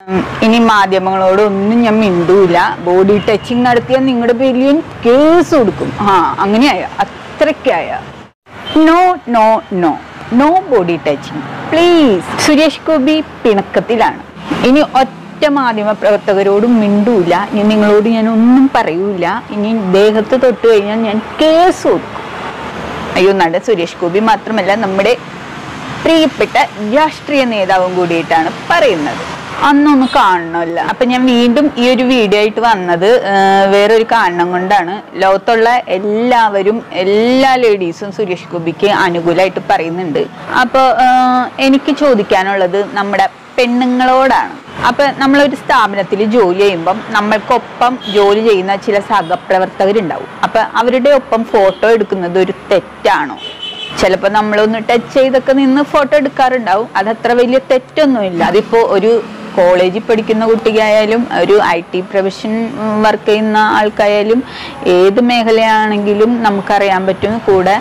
ഉം, ഇനി മാധ്യമങ്ങളോട് ഒന്നും ഞാൻ മിണ്ടൂല ബോഡി ടച്ചിങ് നടത്തിയാൽ നിങ്ങളുടെ പേരിൽ ഞാൻ കേസ് കൊടുക്കും ആ അങ്ങനെയായ അത്രയ്ക്കായ no no no no body touching please Suresh Gopi പിണക്കത്തിലാണ് ഇനി ഒറ്റ മാധ്യമ പ്രവർത്തകരോടും മിണ്ടൂല ഇനി നിങ്ങളോട് ഞാൻ ഒന്നും പറയൂല ഇനി ദേഹത്ത് തൊട്ട് കഴിഞ്ഞാൽ ഞാൻ കേസ് കൊടുക്കും അയ്യോ നടൻ സുരേഷ് ഗോപി മാത്രമല്ല നമ്മുടെ പ്രിയപ്പെട്ട രാഷ്ട്രീയ നേതാവും കൂടിയിട്ടാണ് പറയുന്നത് അന്നൊന്നും കാണണമല്ല അപ്പൊ ഞാൻ വീണ്ടും ഈ ഒരു വീഡിയോ ആയിട്ട് വന്നത് ആ, വേറൊരു കാരണം കൊണ്ടാണ് ലോകത്തുള്ള എല്ലാവരും എല്ലാ ലേഡീസും സുരേഷ് ഗോപിക്ക് അനുകൂലമായിട്ട് പറയുന്നുണ്ട് അപ്പോൾ എനിക്ക് ചോദിക്കാനുള്ളത് നമ്മുടെ പെണ്ണുങ്ങളോടാണ് അപ്പൊ നമ്മളൊരു സ്ഥാപനത്തിൽ ജോലി ചെയ്യുമ്പം നമ്മൾക്കൊപ്പം ജോലി ചെയ്യുന്ന ചില സഹപ്രവർത്തകരുണ്ടാവും അപ്പൊ അവരുടെ ഒപ്പം ഫോട്ടോ എടുക്കുന്നത് ഒരു തെറ്റാണോ ചിലപ്പോൾ നമ്മളൊന്ന് ടച്ച് ചെയ്തൊക്കെ നിന്ന് ഫോട്ടോ എടുക്കാറുണ്ടാവും അതത്ര വലിയ തെറ്റൊന്നുമില്ല അതിപ്പോ ഒരു കോളേജിൽ പഠിക്കുന്ന കുട്ടിക്കായാലും ഒരു ഐ ടി പ്രൊഫഷൻ വർക്ക് ചെയ്യുന്ന ആൾക്കായാലും ഏത് മേഖലയാണെങ്കിലും നമുക്കറിയാൻ പറ്റും കൂടെ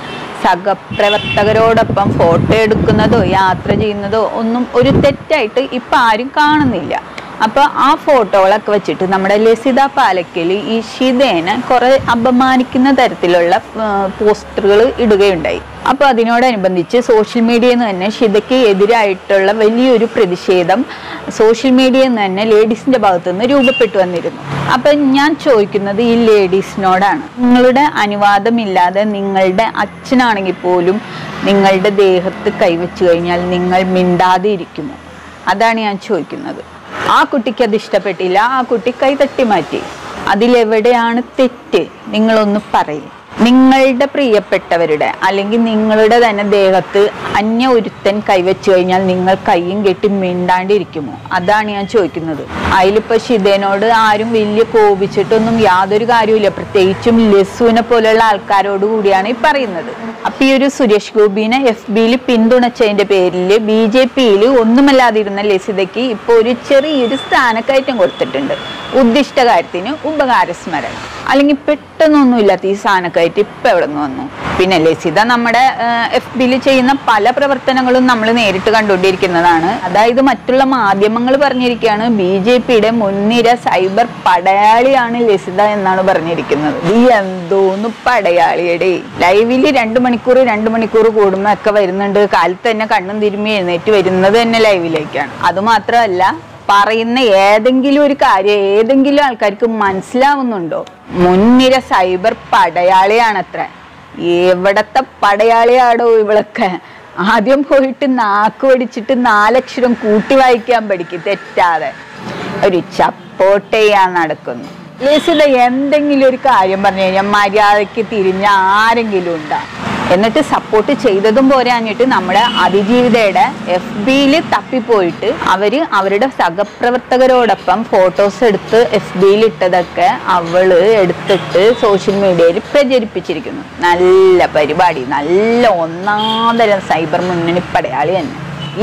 സഹപ്രവർത്തകരോടൊപ്പം ഫോട്ടോ എടുക്കുന്നതോ യാത്ര ചെയ്യുന്നതോ ഒന്നും ഒരു തെറ്റായിട്ട് ഇപ്പം ആരും കാണുന്നില്ല അപ്പൊ ആ ഫോട്ടോകളൊക്കെ വെച്ചിട്ട് നമ്മുടെ ലസിത പാലക്കൽ ഈ ഷിതേനെ കുറെ അപമാനിക്കുന്ന തരത്തിലുള്ള പോസ്റ്ററുകൾ ഇടുകയുണ്ടായി അപ്പൊ അതിനോടനുബന്ധിച്ച് സോഷ്യൽ മീഡിയയിൽ നിന്ന് തന്നെ ഷിതയ്ക്ക് എതിരായിട്ടുള്ള വലിയൊരു പ്രതിഷേധം സോഷ്യൽ മീഡിയയിൽ നിന്ന് തന്നെ ലേഡീസിന്റെ ഭാഗത്തു നിന്ന് രൂപപ്പെട്ടു വന്നിരുന്നു അപ്പൊ ഞാൻ ചോദിക്കുന്നത് ഈ ലേഡീസിനോടാണ് നിങ്ങളുടെ അനുവാദമില്ലാതെ നിങ്ങളുടെ അച്ഛനാണെങ്കിൽ പോലും നിങ്ങളുടെ ദേഹത്ത് കൈവച്ചു കഴിഞ്ഞാൽ നിങ്ങൾ മിണ്ടാതെ ഇരിക്കുമോ അതാണ് ഞാൻ ചോദിക്കുന്നത് ആ കുട്ടിക്ക് അത് ഇഷ്ടപ്പെട്ടില്ല ആ കുട്ടി കൈ തട്ടി മാറ്റി അതിലെവിടെയാണ് തെറ്റ് നിങ്ങളൊന്ന് പറയും നിങ്ങളുടെ പ്രിയപ്പെട്ടവരുടെ അല്ലെങ്കിൽ നിങ്ങളുടെ തന്നെ ദേഹത്ത് അന്യ ഒരുത്തൻ കൈവച്ചു കഴിഞ്ഞാൽ നിങ്ങൾ കൈയും കെട്ടി മിണ്ടാണ്ടിരിക്കുമോ അതാണ് ഞാൻ ചോദിക്കുന്നത് അതിലിപ്പോ ഷിതേനോട് ആരും വലിയ കോപിച്ചിട്ടൊന്നും യാതൊരു കാര്യമില്ല പ്രത്യേകിച്ചും ലസുവിനെ പോലെയുള്ള ആൾക്കാരോട് കൂടിയാണ് ഈ പറയുന്നത് അപ്പൊ ഈ ഒരു സുരേഷ് ഗോപിനെ എഫ് ബിയിൽ പിന്തുണച്ചതിന്റെ പേരിൽ ബി ജെ പിയിൽ ഒന്നുമല്ലാതിരുന്ന ലസിതയ്ക്ക് ഇപ്പോൾ ഒരു ചെറിയൊരു സ്ഥാനക്കയറ്റം കൊടുത്തിട്ടുണ്ട് ഉദ്ദിഷ്ട കാര്യത്തിന് ഉപകാരസ്മരണം അല്ലെങ്കിൽ പെട്ടെന്നൊന്നും ഇല്ലാത്ത ഈ സ്ഥാനക്കയറ്റം ഇപ്പൊ എവിടെ നിന്ന് വന്നു പിന്നെ ലസിത നമ്മുടെ എഫ് ബിയിൽ ചെയ്യുന്ന പല പ്രവർത്തനങ്ങളും നമ്മൾ നേരിട്ട് കണ്ടുകൊണ്ടിരിക്കുന്നതാണ് അതായത് മറ്റുള്ള മാധ്യമങ്ങൾ പറഞ്ഞിരിക്കുകയാണ് ബി ജെ പിയുടെ മുൻനിര സൈബർ പടയാളിയാണ് ലസിത എന്നാണ് പറഞ്ഞിരിക്കുന്നത് ഈ എന്തോന്ന് പടയാളിയുടെ ലൈവില് രണ്ട് മണിക്കൂർ രണ്ട് മണിക്കൂർ കൂടുമ്പോ ഒക്കെ വരുന്നുണ്ട് കാലത്ത് തന്നെ കണ്ണും തിരുമ്മി എഴുന്നേറ്റ് വരുന്നത് തന്നെ ലൈവിലേക്കാണ് അതുമാത്രമല്ല പറയുന്ന ഏതെങ്കിലും ഒരു കാര്യം ഏതെങ്കിലും ആൾക്കാർക്ക് മനസ്സിലാവുന്നുണ്ടോ മുൻനിര സൈബർ പടയാളിയാണത്ര എവിടത്തെ പടയാളിയാടോ ഇവളൊക്കെ ആദ്യം പോയിട്ട് നാക്ക് പഠിച്ചിട്ട് നാലക്ഷരം കൂട്ടി വായിക്കാൻ പഠിക്കും തെറ്റാതെ ഒരു സപ്പോർട്ട് ചെയ്യാൻ നടക്കുന്നു ലസിത എന്തെങ്കിലും ഒരു കാര്യം പറഞ്ഞു കഴിഞ്ഞാൽ മര്യാദയ്ക്ക് തിരിഞ്ഞ ആരെങ്കിലും ഉണ്ടാ എന്നിട്ട് സപ്പോർട്ട് ചെയ്തതും പോരാഞ്ഞിട്ട് നമ്മുടെ അതിജീവിതയുടെ എഫ് ബിയിൽ തപ്പിപ്പോയിട്ട് അവര് അവരുടെ സഹപ്രവർത്തകരോടൊപ്പം ഫോട്ടോസ് എടുത്ത് എഫ് ബിയിൽ ഇട്ടതൊക്കെ അവള് എടുത്തിട്ട് സോഷ്യൽ മീഡിയയിൽ പ്രചരിപ്പിച്ചിരിക്കുന്നു നല്ല പരിപാടി നല്ല ഒന്നാന്തരം സൈബർ മുന്നണി പടയാളി തന്നെ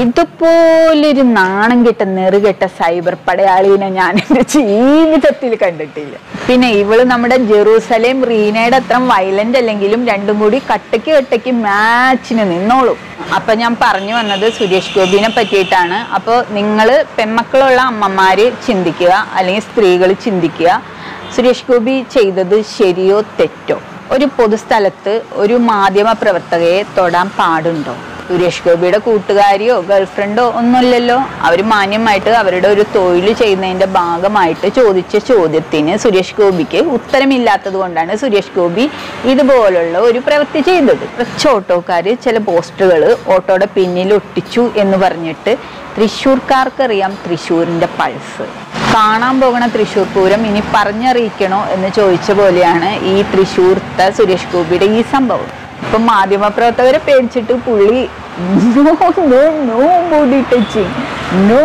ഇതുപോലൊരു നാണം കെട്ട നെറുകെട്ട സൈബർ പടയാളിനെ ഞാൻ എൻ്റെ ജീവിതത്തിൽ കണ്ടിട്ടില്ല പിന്നെ ഇവള് നമ്മുടെ ജെറൂസലേം റീനയുടെ അത്ര വയലന്റ് അല്ലെങ്കിലും രണ്ടും കൂടി കട്ടയ്ക്ക് കട്ടയ്ക്ക് മാച്ചിന് നിന്നോളും അപ്പൊ ഞാൻ പറഞ്ഞു വന്നത് സുരേഷ് ഗോപിനെ പറ്റിയിട്ടാണ് അപ്പോൾ നിങ്ങൾ പെമ്മക്കളുള്ള അമ്മമാര് ചിന്തിക്കുക അല്ലെങ്കിൽ സ്ത്രീകൾ ചിന്തിക്കുക സുരേഷ് ഗോപി ചെയ്തത് ശരിയോ തെറ്റോ ഒരു പൊതുസ്ഥലത്ത് ഒരു മാധ്യമ പ്രവർത്തകയെ തൊടാൻ പാടുണ്ടോ സുരേഷ് ഗോപിയുടെ കൂട്ടുകാരിയോ ഗേൾഫ്രണ്ടോ ഒന്നുമില്ലല്ലോ അവർ മാന്യമായിട്ട് അവരുടെ ഒരു തൊഴിൽ ചെയ്യുന്നതിന്റെ ഭാഗമായിട്ട് ചോദിച്ച ചോദ്യത്തിന് സുരേഷ് ഗോപിക്ക് ഉത്തരമില്ലാത്തത് കൊണ്ടാണ് സുരേഷ് ഗോപി ഇതുപോലുള്ള ഒരു പ്രവൃത്തി ചെയ്തത് കുറച്ച് ഓട്ടോക്കാർ ചില പോസ്റ്ററുകൾ ഓട്ടോയുടെ പിന്നിൽ ഒട്ടിച്ചു എന്ന് പറഞ്ഞിട്ട് തൃശ്ശൂർക്കാർക്കറിയാം തൃശ്ശൂരിന്റെ പൾസ് കാണാൻ പോകണ തൃശ്ശൂർ പൂരം ഇനി പറഞ്ഞറിയിക്കണോ എന്ന് ചോദിച്ച പോലെയാണ് ഈ തൃശ്ശൂർത്തെ സുരേഷ് ഗോപിയുടെ ഈ സംഭവം ഇപ്പൊ മാധ്യമപ്രവർത്തകരെ പേടിച്ചിട്ട് പുള്ളി no no no body touching no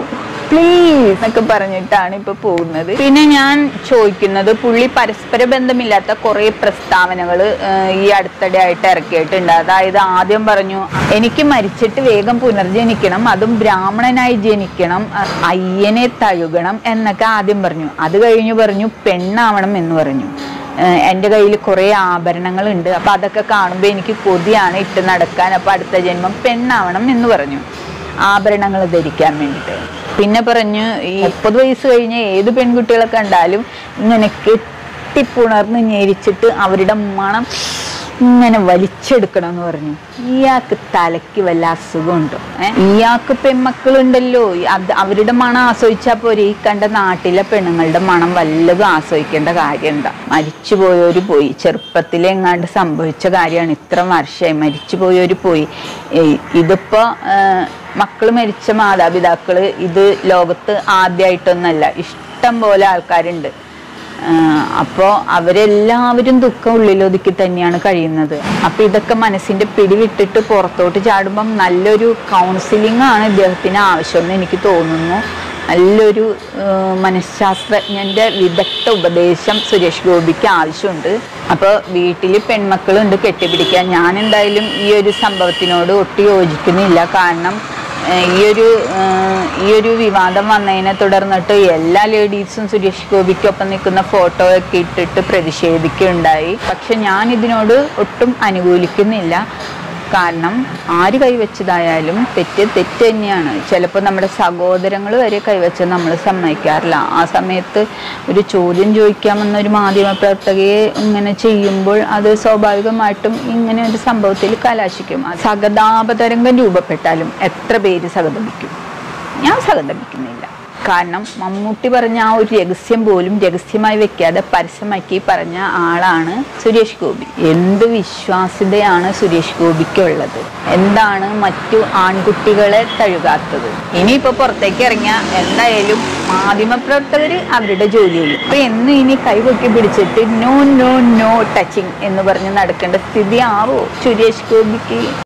please എന്നൊക്കെ പറഞ്ഞിട്ടാണ് ഇപ്പൊ പോകുന്നത് പിന്നെ ഞാൻ ചോദിക്കുന്നത് പുള്ളി പരസ്പര ബന്ധമില്ലാത്ത കുറെ പ്രസ്താവനകൾ ഈ അടുത്തിടെ ആയിട്ട് ഇറക്കിയിട്ടുണ്ട് അതായത് ആദ്യം പറഞ്ഞു എനിക്ക് മരിച്ചിട്ട് വേഗം പുനർജനിക്കണം അതും ബ്രാഹ്മണനായി ജനിക്കണം അ- അയ്യനെ തഴുകണം എന്നൊക്കെ ആദ്യം പറഞ്ഞു അത് കഴിഞ്ഞു പറഞ്ഞു പെണ്ണാവണം എന്ന് പറഞ്ഞു ഏഹ് എൻ്റെ കയ്യിൽ കുറേ ആഭരണങ്ങളുണ്ട് അപ്പം അതൊക്കെ കാണുമ്പോൾ എനിക്ക് കൊതിയാണ് ഇട്ട് നടക്കാൻ അപ്പം അടുത്ത ജന്മം പെണ്ണാവണം എന്ന് പറഞ്ഞു ആഭരണങ്ങൾ ധരിക്കാൻ വേണ്ടിയിട്ട് പിന്നെ പറഞ്ഞു ഈ മുപ്പത് വയസ്സ് കഴിഞ്ഞ ഏത് പെൺകുട്ടികളെ കണ്ടാലും ഇങ്ങനെ കെട്ടിപ്പുണർന്ന് ഞെരിച്ചിട്ട് അവരുടെ മണം ഇങ്ങനെ വലിച്ചെടുക്കണം എന്ന് പറഞ്ഞു ഇയാൾക്ക് തലയ്ക്ക് വല്ല അസുഖമുണ്ടോ ഏ? ഇയാൾക്ക് പെൺമക്കളുണ്ടല്ലോ അത് അവരുടെ മണം ആസ്വദിച്ചാൽ പോരെ ഈ കണ്ട നാട്ടിലെ പെണ്ണുങ്ങളുടെ മണം വല്ലതും ആസ്വദിക്കേണ്ട കാര്യം എന്താ മരിച്ചുപോയവര് പോയി ചെറുപ്പത്തിലെ എങ്ങാണ്ട് സംഭവിച്ച കാര്യമാണ് ഇത്ര വർഷമായി മരിച്ചുപോയവര് പോയി ഏയ് ഇതിപ്പോ മക്കൾ മരിച്ച മാതാപിതാക്കള് ഇത് ലോകത്ത് ആദ്യമായിട്ടൊന്നല്ല ഇഷ്ടം പോലെ ആൾക്കാരുണ്ട് അപ്പോൾ അവരെല്ലാവരും ദുഃഖം ഉള്ളിലൊതുക്കി തന്നെയാണ് കഴിയുന്നത് അപ്പൊ ഇതൊക്കെ മനസ്സിന്റെ പിടിവിട്ടിട്ട് പുറത്തോട്ട് ചാടുമ്പം നല്ലൊരു കൗൺസിലിംഗ് ആണ് ഇദ്ദേഹത്തിന് ആവശ്യമെന്ന് എനിക്ക് തോന്നുന്നു നല്ലൊരു ആ, മനഃശാസ്ത്രജ്ഞന്റെ വിദഗ്ധ ഉപദേശം സുരേഷ് ഗോപിക്ക് ആവശ്യമുണ്ട് അപ്പോൾ വീട്ടിൽ പെൺമക്കളുണ്ട് കെട്ടിപ്പിടിക്കാൻ ഞാൻ എന്തായാലും ഈ ഒരു സംഭവത്തിനോട് ഒട്ടും യോജിക്കുന്നില്ല കാരണം ഏഹ് ഈ ഒരു ഏഹ് ഈ ഒരു വിവാദം വന്നതിനെ തുടർന്നിട്ട് എല്ലാ ലേഡീസും സുരേഷ് ഗോപിക്കൊപ്പം നിൽക്കുന്ന ഫോട്ടോ ഒക്കെ ഇട്ടിട്ട് പ്രതിഷേധിക്കുകയുണ്ടായി പക്ഷെ ഞാൻ ഇതിനോട് ഒട്ടും അനുകൂലിക്കുന്നില്ല കാരണം ആര് കൈവച്ചതായാലും തെറ്റ് തെറ്റ് തന്നെയാണ് ചിലപ്പോൾ നമ്മുടെ സഹോദരങ്ങൾ വരെ കൈവച്ചത് നമ്മൾ സമ്മതിക്കാറില്ല ആ സമയത്ത് ഒരു ചോദ്യം ചോദിക്കാമെന്ന ഒരു മാധ്യമ പ്രവർത്തകയെ ഇങ്ങനെ ചെയ്യുമ്പോൾ അത് സ്വാഭാവികമായിട്ടും ഇങ്ങനെ ഒരു സംഭവത്തിൽ കലാശിക്കും ആ സഹതാപതരംഗം രൂപപ്പെട്ടാലും എത്ര പേര് സഹതപിക്കും ഞാൻ സഹതപിക്കുന്നില്ല കാരണം മമ്മൂട്ടി പറഞ്ഞ ആ ഒരു രഹസ്യം പോലും രഹസ്യമായി വെക്കാതെ പരസ്യമാക്കി പറഞ്ഞ ആളാണ് സുരേഷ് ഗോപി എന്ത് വിശ്വാസ്യതയാണ് സുരേഷ് ഗോപിക്കുള്ളത് എന്താണ് മറ്റു ആൺകുട്ടികളെ തഴുകാത്തത് ഇനിയിപ്പോ പുറത്തേക്ക് ഇറങ്ങിയ എന്തായാലും മാധ്യമപ്രവർത്തകര് അവരുടെ ജോലി ചെയ്യും അപ്പൊ എന്ന് ഇനി കൈപൊക്കി പിടിച്ചിട്ട് നോ നോ നോ ടച്ചിങ് എന്ന് പറഞ്ഞ് നടക്കേണ്ട സ്ഥിതി ആവോ സുരേഷ് ഗോപിക്ക്